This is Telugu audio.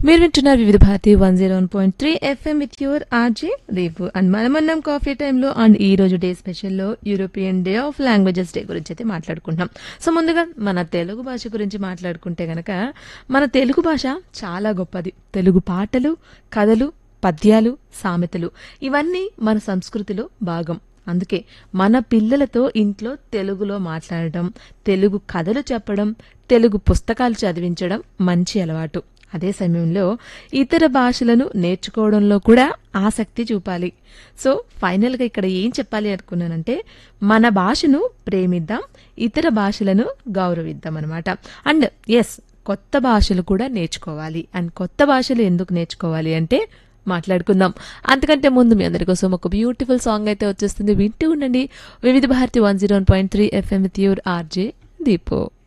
మీరు వింటున్నారు Vividh Bharati one zero one point three FM with your RJ రేపు అండ్ మనమన్నం కాఫీ టైంలో అండ్ ఈ రోజు డే స్పెషల్లో European day of languages day గురించి అయితే మాట్లాడుకుంటున్నాం సో ముందుగా మన తెలుగు భాష గురించి మాట్లాడుకుంటే గనక మన తెలుగు భాష చాలా గొప్పది తెలుగు పాటలు కథలు పద్యాలు సామెతలు ఇవన్నీ మన సంస్కృతిలో భాగం అందుకే మన పిల్లలతో ఇంట్లో తెలుగులో మాట్లాడడం తెలుగు కథలు చెప్పడం తెలుగు పుస్తకాలు చదివించడం మంచి అలవాటు అదే సమయంలో ఇతర భాషలను నేర్చుకోవడంలో కూడా ఆసక్తి చూపాలి సో ఫైనల్గా ఇక్కడ ఏం చెప్పాలి అనుకున్నానంటే మన భాషను ప్రేమిద్దాం ఇతర భాషలను గౌరవిద్దాం అనమాట అండ్ ఎస్ కొత్త భాషలు కూడా నేర్చుకోవాలి అండ్ కొత్త భాషలు ఎందుకు నేర్చుకోవాలి అంటే మాట్లాడుకుందాం అంతకంటే ముందు మీ అందరి కోసం ఒక బ్యూటిఫుల్ సాంగ్ అయితే వచ్చేస్తుంది వింటూ ఉండండి Vividh Bharati one zero one point three FM with your RJ దీపో